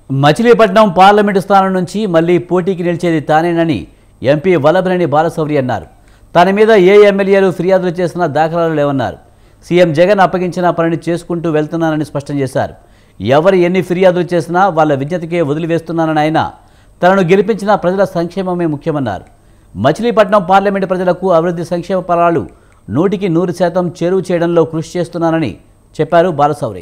Machilipatnam parliament స్థానం నుంచి మళ్లీ పోటీకి నిలిచేది తానేనని ఎంపీ వల్లభనేని బాలశౌరి అన్నారు తన మీద ఏ ఎమ్మెల్యేలు ఫిర్యాదులు చేసినా దాఖలాలు లేవన్నారు సీఎం జగన్ అప్పగించిన పనిని చేసుకుంటూ వెళ్తున్నానని స్పష్టం చేశారు ఎవరు ఎన్ని ఫిర్యాదులు చేసినా వాళ్ళ విజ్ఞతకే వదిలివేస్తున్నానని ఆయన తనను గెలిపించిన ప్రజల సంక్షేమమే ముఖ్యమన్నారు మచిలీపట్నం పార్లమెంటు ప్రజలకు అభివృద్ధి సంక్షేమ ఫలాలు నూటికి నూరు శాతం చేరువ చేయడంలో కృషి చేస్తున్నానని చెప్పారు బాలశౌరి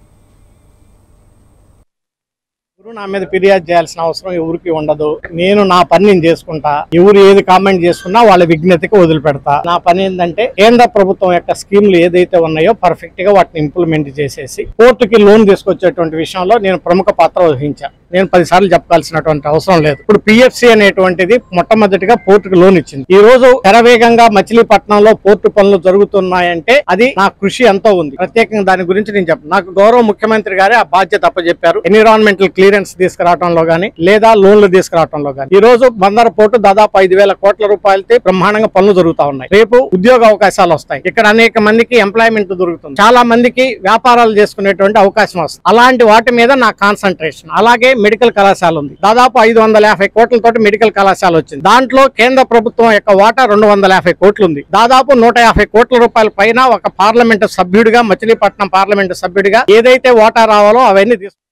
ఎవరు నా మీద ఫిర్యాదు చేయాల్సిన అవసరం ఎవరికి ఉండదు నేను నా పని నేను చేసుకుంటా ఎవరు ఏది కామెంట్ చేసుకున్నా వాళ్ళ విజ్ఞతకి వదిలిపెడతా నా పని ఏంటంటే కేంద్ర ప్రభుత్వం యొక్క స్కీములు ఏదైతే ఉన్నాయో పర్ఫెక్ట్ గా వాటిని ఇంప్లిమెంట్ చేసేసి కోర్టుకి లోన్ తీసుకొచ్చేటువంటి విషయంలో నేను ప్రముఖ పాత్ర వహించా నేను పదిసార్లు చెప్పాల్సినటువంటి అవసరం లేదు ఇప్పుడు పిఎఫ్సి అనేటువంటిది మొట్టమొదటిగా పోర్టుకు లోన్ ఇచ్చింది ఈ రోజు శరవేగంగా మచిలీపట్నంలో పోర్టు పనులు జరుగుతున్నాయంటే అది నా కృషి ఎంతో ఉంది ప్రత్యేకంగా దాని గురించి నేను చెప్పను నాకు గౌరవ ముఖ్యమంత్రి గారే ఆ బాధ్యత అప్పచెప్పారు ఎన్విరాన్మెంటల్ క్లియరెన్స్ తీసుకురావడంలో గానీ లేదా లోన్లు తీసుకురావడంలో గానీ ఈ రోజు బందర పోర్టు దాదాపు ఐదు వేల కోట్ల రూపాయలతో బ్రహ్మాండంగా పనులు జరుగుతా ఉన్నాయి రేపు ఉద్యోగ అవకాశాలు వస్తాయి ఇక్కడ అనేక మందికి ఎంప్లాయ్మెంట్ దొరుకుతుంది చాలా మందికి వ్యాపారాలు చేసుకునేటువంటి అవకాశం వస్తుంది అలాంటి వాటి మీద నా కాన్సన్ట్రేషన్ అలాగే మెడికల్ కళాశాల ఉంది దాదాపు ఐదు వందల యాభై కోట్లతోటి మెడికల్ కళాశాల వచ్చింది దాంట్లో కేంద్ర ప్రభుత్వం యొక్క వాటా రెండు వందల యాభై కోట్లు ఉంది దాదాపు నూట యాభై కోట్ల రూపాయల పైన ఒక పార్లమెంటు సభ్యుడిగా మచిలీపట్నం పార్లమెంటు సభ్యుడిగా ఏదైతే వాటా రావాలో అవన్నీ తీసుకు